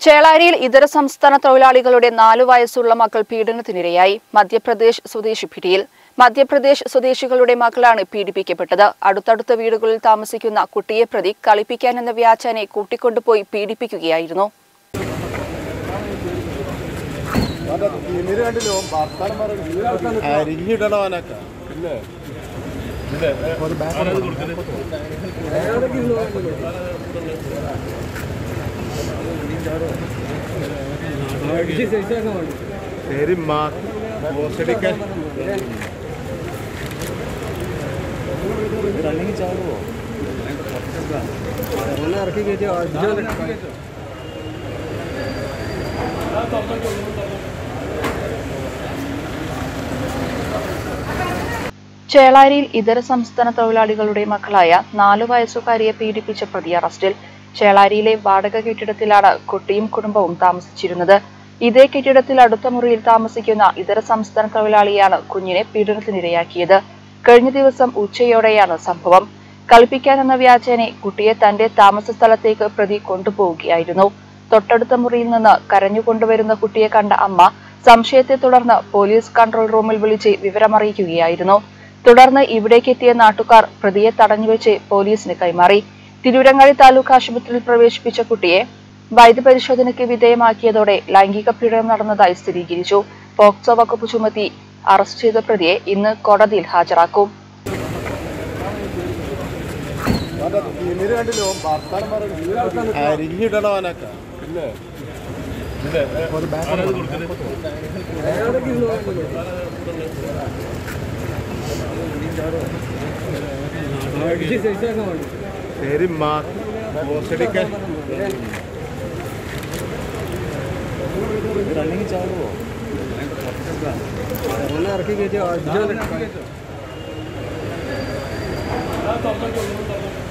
ചേളാരിയിൽ ഇതര സംസ്ഥാന തൊഴിലാളികളുടെ നാലു വയസ്സുള്ള മക്കൾ പീഡനത്തിനിരയായി മധ്യപ്രദേശ് സ്വദേശി പിടിയിൽ മധ്യപ്രദേശ് സ്വദേശികളുടെ മക്കളാണ് പീഡിപ്പിക്കപ്പെട്ടത് അടുത്തടുത്ത വീടുകളിൽ താമസിക്കുന്ന കുട്ടിയെ പ്രതി കളിപ്പിക്കാനെന്ന വ്യാജനെ കൂട്ടിക്കൊണ്ടുപോയി പീഡിപ്പിക്കുകയായിരുന്നു അരിഞ്ഞിടണവനൊക്കെ പിന്നെ ശരി മാ പോസ്റ്റടിക്കാൻ ചേളാരിയിൽ ഇതര സംസ്ഥാന തൊഴിലാളികളുടെ മക്കളായ നാലു വയസ്സുകാരിയെ പീഡിപ്പിച്ച പ്രതി അറസ്റ്റിൽ ചേളാരിയിലെ വാടക കെട്ടിടത്തിലാണ് കുട്ടിയും കുടുംബവും താമസിച്ചിരുന്നത് ഇതേ കെട്ടിടത്തിൽ അടുത്ത മുറിയിൽ താമസിക്കുന്ന ഇതര സംസ്ഥാന തൊഴിലാളിയാണ് കുഞ്ഞിനെ പീഡനത്തിനിരയാക്കിയത് കഴിഞ്ഞ ദിവസം ഉച്ചയോടെയാണ് സംഭവം കളിപ്പിക്കാനെന്ന വ്യാജേനെ കുട്ടിയെ തന്റെ താമസ സ്ഥലത്തേക്ക് പ്രതി കൊണ്ടുപോവുകയായിരുന്നു തൊട്ടടുത്ത മുറിയിൽ നിന്ന് കരഞ്ഞുകൊണ്ടുവരുന്ന കുട്ടിയെ കണ്ട അമ്മ സംശയത്തെ തുടർന്ന് പോലീസ് കൺട്രോൾ റൂമിൽ വിളിച്ച് വിവരമറിയിക്കുകയായിരുന്നു തുടർന്ന് ഇവിടേക്കെത്തിയ നാട്ടുകാർ പ്രതിയെ തടഞ്ഞുവെച്ച് പോലീസിന് കൈമാറി തിരൂരങ്ങാടി താലൂക്ക് ആശുപത്രിയിൽ പ്രവേശിപ്പിച്ച കുട്ടിയെ വൈദ്യപരിശോധനയ്ക്ക് വിധേയമാക്കിയതോടെ ലൈംഗിക പീഡനം നടന്നതായി സ്ഥിരീകരിച്ചു പോക്സോ വകുപ്പ് ചുമത്തി അറസ്റ്റ് ചെയ്ത പ്രതിയെ ഇന്ന് കോടതിയിൽ ഹാജരാക്കും തിമിര് കണ്ടില്ലോ വർത്താനം പറഞ്ഞു അരിഞ്ഞിടണവനൊക്കെ പിന്നെ ശരി മാ പോസ്റ്റടിക്കാൻ ഇറക്കി കയറ്റി